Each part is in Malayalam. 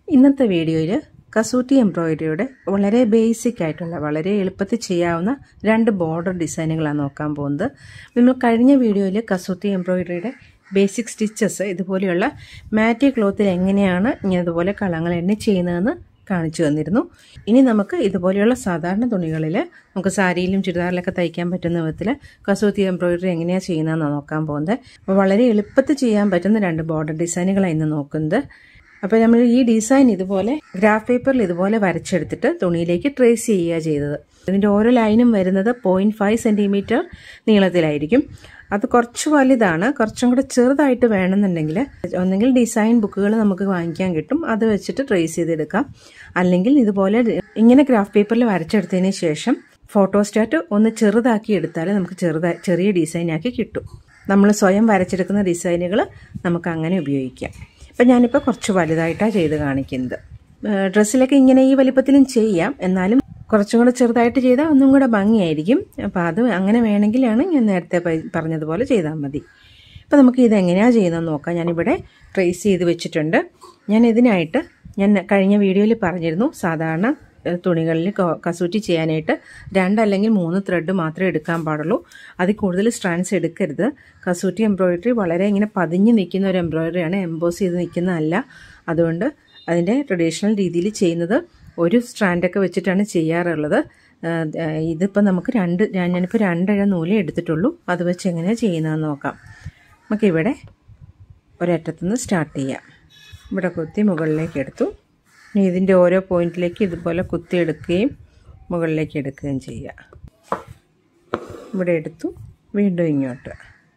ഇന്നത്തെ വീഡിയോയിൽ കസൂട്ടി എംബ്രോയിഡറിയുടെ വളരെ ബേസിക് ആയിട്ടുള്ള വളരെ എളുപ്പത്തിൽ ചെയ്യാവുന്ന രണ്ട് ബോർഡർ ഡിസൈനുകളാണ് നോക്കാൻ പോകുന്നത് നമ്മൾ കഴിഞ്ഞ വീഡിയോയിൽ കസൂട്ടി എംബ്രോയിഡറിയുടെ ബേസിക് സ്റ്റിച്ചസ് ഇതുപോലെയുള്ള മാറ്റി ക്ലോത്തിൽ എങ്ങനെയാണ് ഇങ്ങനെ ഇതുപോലെ കളങ്ങൾ എണ്ണി ചെയ്യുന്നതെന്ന് കാണിച്ചു തന്നിരുന്നു ഇനി നമുക്ക് ഇതുപോലെയുള്ള സാധാരണ തുണികളിൽ നമുക്ക് സാരിയിലും ചുരിദാറിലൊക്കെ തയ്ക്കാൻ പറ്റുന്ന വിധത്തിൽ കസൂത്തി എംബ്രോയിഡറി എങ്ങനെയാണ് ചെയ്യുന്നതെന്ന് നോക്കാൻ പോകുന്നത് അപ്പോൾ വളരെ എളുപ്പത്തിൽ ചെയ്യാൻ പറ്റുന്ന രണ്ട് ബോർഡർ ഡിസൈനുകളാണ് ഇന്ന് നോക്കുന്നത് അപ്പോൾ നമ്മൾ ഈ ഡിസൈൻ ഇതുപോലെ ഗ്രാഫ് പേപ്പറിൽ ഇതുപോലെ വരച്ചെടുത്തിട്ട് തുണിയിലേക്ക് ട്രേസ് ചെയ്യുക ചെയ്തത് ഇതിൻ്റെ ഓരോ ലൈനും വരുന്നത് പോയിൻറ്റ് ഫൈവ് സെൻറ്റിമീറ്റർ നീളത്തിലായിരിക്കും അത് കുറച്ച് വലുതാണ് കുറച്ചും കൂടെ ചെറുതായിട്ട് വേണമെന്നുണ്ടെങ്കിൽ ഒന്നെങ്കിൽ ഡിസൈൻ ബുക്കുകൾ നമുക്ക് വാങ്ങിക്കാൻ കിട്ടും അത് വെച്ചിട്ട് ട്രേസ് ചെയ്തെടുക്കാം അല്ലെങ്കിൽ ഇതുപോലെ ഇങ്ങനെ ഗ്രാഫ് പേപ്പറിൽ വരച്ചെടുത്തതിന് ശേഷം ഫോട്ടോസ്റ്റാറ്റ് ഒന്ന് ചെറുതാക്കി എടുത്താൽ നമുക്ക് ചെറുതായി ചെറിയ ഡിസൈനാക്കി കിട്ടും നമ്മൾ സ്വയം വരച്ചെടുക്കുന്ന ഡിസൈനുകൾ നമുക്ക് അങ്ങനെ ഉപയോഗിക്കാം ഇപ്പം ഞാനിപ്പോൾ കുറച്ച് വലുതായിട്ടാണ് ചെയ്ത് കാണിക്കുന്നത് ഡ്രസ്സിലൊക്കെ ഇങ്ങനെ ഈ വലിപ്പത്തിലും ചെയ്യാം എന്നാലും കുറച്ചും കൂടെ ചെറുതായിട്ട് ചെയ്താൽ ഒന്നും കൂടെ ഭംഗിയായിരിക്കും അപ്പോൾ അത് അങ്ങനെ വേണമെങ്കിലാണ് ഞാൻ നേരത്തെ പറഞ്ഞതുപോലെ ചെയ്താൽ മതി അപ്പോൾ നമുക്ക് ഇത് എങ്ങനെയാണ് ചെയ്യുന്നതെന്ന് നോക്കാം ഞാനിവിടെ ട്രേസ് ചെയ്ത് വെച്ചിട്ടുണ്ട് ഞാൻ ഇതിനായിട്ട് ഞാൻ കഴിഞ്ഞ വീഡിയോയിൽ പറഞ്ഞിരുന്നു സാധാരണ തുണികളിൽ കസൂറ്റി ചെയ്യാനായിട്ട് രണ്ടല്ലെങ്കിൽ മൂന്ന് ത്രെഡ് മാത്രമേ എടുക്കാൻ പാടുള്ളൂ അതിൽ കൂടുതൽ സ്ട്രാൻഡ്സ് എടുക്കരുത് കസൂറ്റി എംബ്രോയിഡറി വളരെ ഇങ്ങനെ പതിഞ്ഞ് നിൽക്കുന്ന ഒരു എംബ്രോയിഡറിയാണ് എംബോസ് ചെയ്ത് നിൽക്കുന്നതല്ല അതുകൊണ്ട് അതിൻ്റെ ട്രഡീഷണൽ രീതിയിൽ ചെയ്യുന്നത് ഒരു സ്ട്രാൻഡൊക്കെ വെച്ചിട്ടാണ് ചെയ്യാറുള്ളത് ഇതിപ്പോൾ നമുക്ക് രണ്ട് ഞാനിപ്പോൾ രണ്ടഴ നൂലേ എടുത്തിട്ടുള്ളൂ അത് വെച്ച് എങ്ങനെയാണ് ചെയ്യുന്നതെന്ന് നോക്കാം നമുക്കിവിടെ ഒരറ്റത്തുനിന്ന് സ്റ്റാർട്ട് ചെയ്യാം ഇവിടെ കുത്തി മുകളിലേക്ക് എടുത്തു ഇനി ഇതിൻ്റെ ഓരോ പോയിന്റിലേക്ക് ഇതുപോലെ കുത്തിയെടുക്കുകയും മുകളിലേക്ക് എടുക്കുകയും ചെയ്യുക ഇവിടെ എടുത്തു വീണ്ടും ഇങ്ങോട്ട്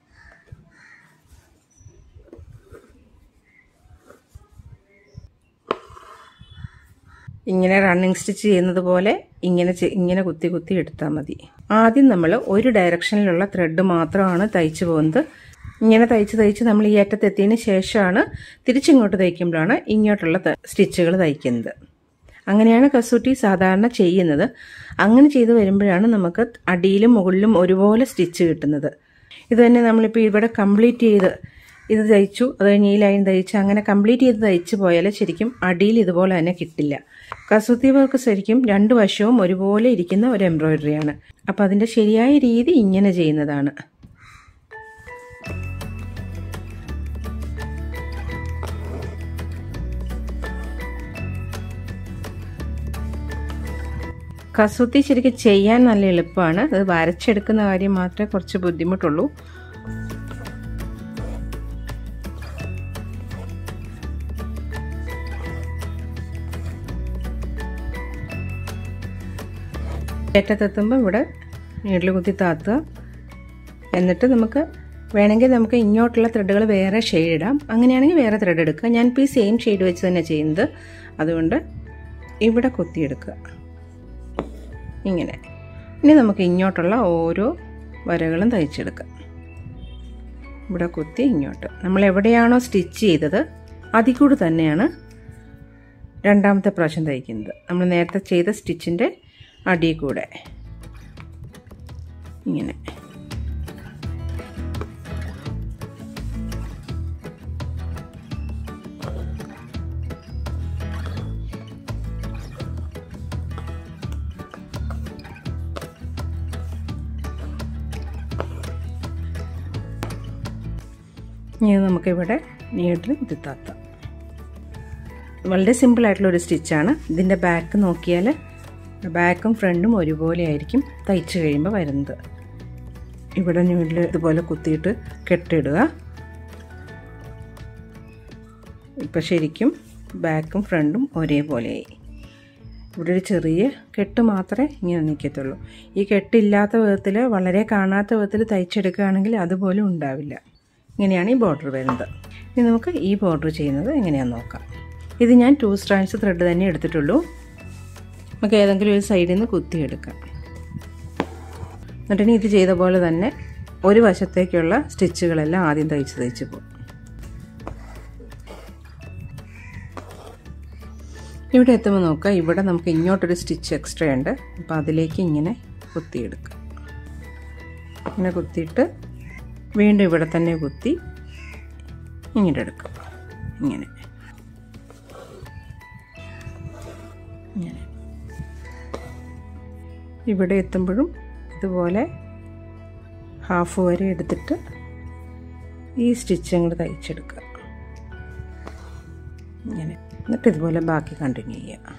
ഇങ്ങനെ റണ്ണിങ് സ്റ്റിച്ച് ചെയ്യുന്നത് പോലെ ഇങ്ങനെ ഇങ്ങനെ കുത്തി കുത്തി എടുത്താൽ മതി ആദ്യം നമ്മൾ ഒരു ഡയറക്ഷനിലുള്ള ത്രെഡ് മാത്രമാണ് തയ്ച്ചു പോകുന്നത് ഇങ്ങനെ തയ്ച്ച് തയ്ച്ച് നമ്മൾ ഈ അറ്റത്തെത്തിയതിന് ശേഷമാണ് തിരിച്ചിങ്ങോട്ട് തയ്ക്കുമ്പോഴാണ് ഇങ്ങോട്ടുള്ള സ്റ്റിച്ചുകൾ തയ്ക്കുന്നത് അങ്ങനെയാണ് കസൂട്ടി സാധാരണ ചെയ്യുന്നത് അങ്ങനെ ചെയ്ത് വരുമ്പോഴാണ് നമുക്ക് അടിയിലും മുകളിലും ഒരുപോലെ സ്റ്റിച്ച് കിട്ടുന്നത് ഇത് തന്നെ നമ്മളിപ്പോൾ ഇവിടെ കംപ്ലീറ്റ് ചെയ്ത് ഇത് തയ്ച്ചു അത് കഴിഞ്ഞ് ഈ ലൈൻ തയ്ച്ച് അങ്ങനെ കംപ്ലീറ്റ് ചെയ്ത് തയ്ച്ച് പോയാൽ ശരിക്കും അടിയിൽ ഇതുപോലെ തന്നെ കിട്ടില്ല കസൂത്തി വർക്ക് ശരിക്കും രണ്ട് വശവും ഒരുപോലെ ഇരിക്കുന്ന ഒരു എംബ്രോയിഡറിയാണ് അപ്പോൾ അതിൻ്റെ ശരിയായ രീതി ഇങ്ങനെ ചെയ്യുന്നതാണ് കസൂത്തി ശരിക്കും ചെയ്യാൻ നല്ല എളുപ്പമാണ് അത് വരച്ചെടുക്കുന്ന കാര്യം മാത്രമേ കുറച്ച് ബുദ്ധിമുട്ടുള്ളൂ ഏറ്റത്തെത്തുമ്പോൾ ഇവിടെ നീഡിൽ കുത്തി താത്തുക എന്നിട്ട് നമുക്ക് വേണമെങ്കിൽ നമുക്ക് ഇങ്ങോട്ടുള്ള ത്രെഡുകൾ വേറെ ഷെയ്ഡ് ഇടാം അങ്ങനെയാണെങ്കിൽ വേറെ ത്രെഡ് എടുക്കുക ഞാനിപ്പോൾ ഈ സെയിം ഷെയ്ഡ് വെച്ച് തന്നെ ചെയ്യുന്നത് അതുകൊണ്ട് ഇവിടെ കുത്തിയെടുക്കുക ഇങ്ങനെ ഇനി നമുക്ക് ഇങ്ങോട്ടുള്ള ഓരോ വരകളും തയ്ച്ചെടുക്കാം ഇവിടെ കുത്തി ഇങ്ങോട്ട് നമ്മൾ എവിടെയാണോ സ്റ്റിച്ച് ചെയ്തത് അതിൽ കൂടെ തന്നെയാണ് രണ്ടാമത്തെ പ്രാവശ്യം തയ്ക്കുന്നത് നമ്മൾ നേരത്തെ ചെയ്ത സ്റ്റിച്ചിൻ്റെ അടിയിൽ കൂടെ ഇങ്ങനെ ഇനി നമുക്കിവിടെ നീഡിൽ കുത്തിത്താത്താം വളരെ സിമ്പിളായിട്ടുള്ള ഒരു സ്റ്റിച്ചാണ് ഇതിൻ്റെ ബാക്ക് നോക്കിയാൽ ബാക്കും ഫ്രണ്ടും ഒരുപോലെ ആയിരിക്കും തയ്ച്ച് കഴിയുമ്പോൾ വരുന്നത് ഇവിടെ നീഡിൽ ഇതുപോലെ കുത്തിയിട്ട് കെട്ടിടുക ഇപ്പം ശരിക്കും ബാക്കും ഫ്രണ്ടും ഒരേപോലെയായി ഇവിടെ ഒരു ചെറിയ കെട്ട് മാത്രമേ ഇങ്ങനെ നിൽക്കത്തുള്ളൂ ഈ കെട്ടില്ലാത്ത വിധത്തിൽ വളരെ കാണാത്ത വിധത്തിൽ തയ്ച്ചെടുക്കുകയാണെങ്കിൽ അതുപോലും ഉണ്ടാവില്ല ഇങ്ങനെയാണ് ഈ ബോർഡർ വരുന്നത് ഇനി നമുക്ക് ഈ ബോർഡർ ചെയ്യുന്നത് എങ്ങനെയാണെന്ന് നോക്കാം ഇത് ഞാൻ ടു സ്ട്രാൻഡ്സ് ത്രെഡ് തന്നെ എടുത്തിട്ടുള്ളൂ നമുക്ക് ഏതെങ്കിലും ഒരു സൈഡിൽ നിന്ന് കുത്തിയെടുക്കാം എന്നിട്ടിനി ഇത് ചെയ്ത പോലെ തന്നെ ഒരു വശത്തേക്കുള്ള സ്റ്റിച്ചുകളെല്ലാം ആദ്യം തയ്ച്ച് തയ്ച്ച് പോകും ഇവിടെ എത്തുമ്പോൾ നോക്കുക ഇവിടെ നമുക്ക് ഇങ്ങോട്ടൊരു സ്റ്റിച്ച് എക്സ്ട്രാ ഉണ്ട് അപ്പോൾ അതിലേക്ക് ഇങ്ങനെ കുത്തിയെടുക്കുക ഇങ്ങനെ കുത്തിയിട്ട് വീണ്ടും ഇവിടെ തന്നെ കുത്തി ഇങ്ങനെ എടുക്കുക ഇങ്ങനെ ഇങ്ങനെ ഇവിടെ എത്തുമ്പോഴും ഇതുപോലെ ഹാഫ് വരെ എടുത്തിട്ട് ഈ സ്റ്റിച്ച് അങ്ങോട്ട് തയ്ച്ചെടുക്കുക ഇങ്ങനെ എന്നിട്ട് ഇതുപോലെ ബാക്കി കണ്ടിന്യൂ ചെയ്യുക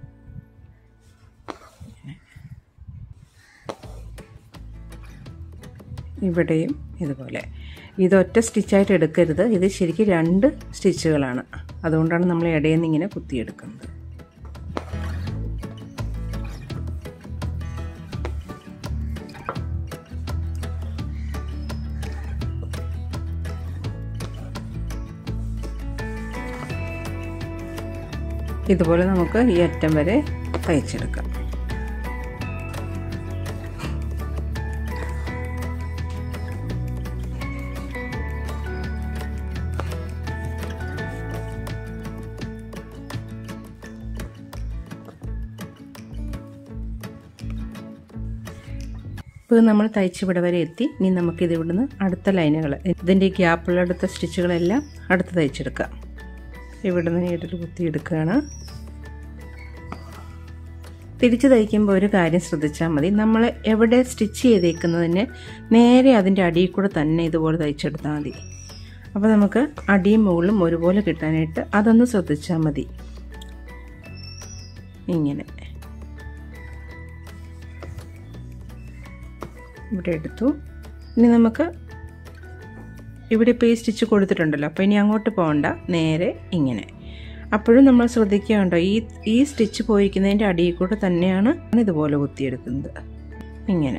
ഇവിടെയും ഇതുപോലെ ഇതൊറ്റ സ്റ്റിച്ചായിട്ട് എടുക്കരുത് ഇത് ശരിക്കും രണ്ട് സ്റ്റിച്ചുകളാണ് അതുകൊണ്ടാണ് നമ്മൾ ഇടയിൽ നിന്ന് ഇങ്ങനെ കുത്തിയെടുക്കുന്നത് ഇതുപോലെ നമുക്ക് ഈ അറ്റം വരെ തയ്ച്ചെടുക്കാം ഇപ്പോൾ നമ്മൾ തയ്ച്ച് ഇവിടെ വരെ എത്തി ഇനി നമുക്കിത് ഇവിടുന്ന് അടുത്ത ലൈനുകൾ ഇതിൻ്റെ ഗ്യാപ്പുള്ള അടുത്ത സ്റ്റിച്ചുകളെല്ലാം അടുത്ത് തയ്ച്ചെടുക്കാം ഇവിടുന്ന് നീഡിൽ കുത്തിയെടുക്കുകയാണ് തിരിച്ച് തയ്ക്കുമ്പോൾ ഒരു കാര്യം ശ്രദ്ധിച്ചാൽ മതി നമ്മൾ എവിടെ സ്റ്റിച്ച് ചെയ്തേക്കുന്നതിന് നേരെ അതിൻ്റെ അടിയിൽ കൂടെ തന്നെ ഇതുപോലെ തയ്ച്ചെടുത്താൽ മതി അപ്പോൾ നമുക്ക് അടിയും മുകളിലും ഒരുപോലെ കിട്ടാനായിട്ട് അതൊന്ന് ശ്രദ്ധിച്ചാൽ മതി ഇങ്ങനെ ഇവിടെ എടുത്തു ഇനി നമുക്ക് ഇവിടെ ഇപ്പോൾ ഈ സ്റ്റിച്ച് കൊടുത്തിട്ടുണ്ടല്ലോ അപ്പോൾ ഇനി അങ്ങോട്ട് പോകണ്ട നേരെ ഇങ്ങനെ അപ്പോഴും നമ്മൾ ശ്രദ്ധിക്കുകയുണ്ടോ ഈ ഈ സ്റ്റിച്ച് പോയിക്കുന്നതിൻ്റെ അടിയിൽ കൂടെ തന്നെയാണ് ഇതുപോലെ കുത്തിയെടുക്കുന്നത് ഇങ്ങനെ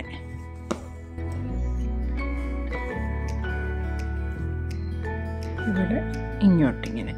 ഇവിടെ ഇങ്ങോട്ടിങ്ങനെ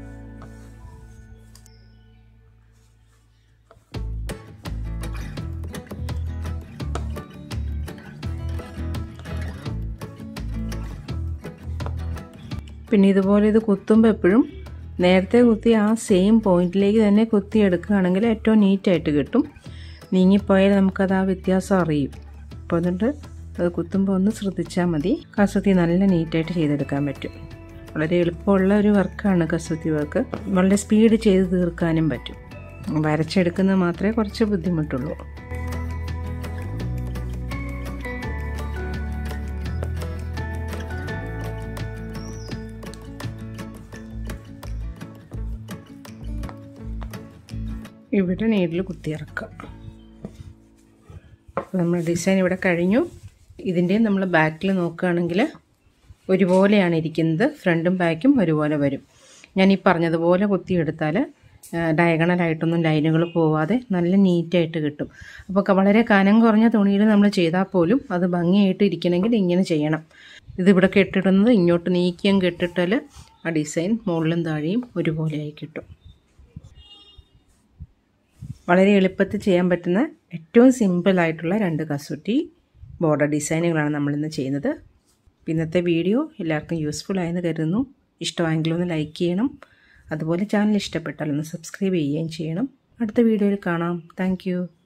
പിന്നെ ഇതുപോലെ ഇത് കുത്തുമ്പോൾ എപ്പോഴും നേരത്തെ കുത്തി ആ സെയിം പോയിന്റിലേക്ക് തന്നെ കുത്തി എടുക്കുകയാണെങ്കിൽ ഏറ്റവും നീറ്റായിട്ട് കിട്ടും നീങ്ങിപ്പോയാൽ നമുക്കത് ആ വ്യത്യാസം അറിയും അപ്പോൾ അതുകൊണ്ട് അത് കുത്തുമ്പോൾ ഒന്ന് ശ്രദ്ധിച്ചാൽ മതി കസൂത്തി നല്ല നീറ്റായിട്ട് ചെയ്തെടുക്കാൻ പറ്റും വളരെ എളുപ്പമുള്ള ഒരു വർക്കാണ് കസൂത്തി വർക്ക് വളരെ സ്പീഡ് ചെയ്ത് തീർക്കാനും പറ്റും വരച്ചെടുക്കുന്നത് മാത്രമേ കുറച്ച് ബുദ്ധിമുട്ടുള്ളൂ ഇവിടെ നീഡിൽ കുത്തിയിറക്കുക നമ്മൾ ഡിസൈൻ ഇവിടെ കഴിഞ്ഞു ഇതിൻ്റെയും നമ്മൾ ബാക്കിൽ നോക്കുകയാണെങ്കിൽ ഒരുപോലെയാണ് ഇരിക്കുന്നത് ഫ്രണ്ടും ബാക്കും ഒരുപോലെ വരും ഞാൻ ഈ പറഞ്ഞതുപോലെ കുത്തിയെടുത്താൽ ഡയഗണലായിട്ടൊന്നും ലൈനുകൾ പോവാതെ നല്ല നീറ്റായിട്ട് കിട്ടും അപ്പോൾ വളരെ കനം കുറഞ്ഞ തുണിയിൽ നമ്മൾ ചെയ്താൽ പോലും അത് ഭംഗിയായിട്ട് ഇരിക്കണമെങ്കിൽ ഇങ്ങനെ ചെയ്യണം ഇതിവിടെ കെട്ടിടുന്നത് ഇങ്ങോട്ട് നീക്കിയും കെട്ടിട്ടാൽ ആ ഡിസൈൻ മുകളിലും താഴെയും ഒരുപോലെയായി കിട്ടും വളരെ എളുപ്പത്തിൽ ചെയ്യാൻ പറ്റുന്ന ഏറ്റവും സിമ്പിളായിട്ടുള്ള രണ്ട് കസൂട്ടി ബോർഡർ ഡിസൈനുകളാണ് നമ്മളിന്ന് ചെയ്യുന്നത് ഇന്നത്തെ വീഡിയോ എല്ലാവർക്കും യൂസ്ഫുൾ ആയെന്ന് കരുതുന്നു ഇഷ്ടമായെങ്കിൽ ഒന്ന് ലൈക്ക് ചെയ്യണം അതുപോലെ ചാനൽ ഇഷ്ടപ്പെട്ടാൽ ഒന്ന് സബ്സ്ക്രൈബ് ചെയ്യുകയും ചെയ്യണം അടുത്ത വീഡിയോയിൽ കാണാം താങ്ക്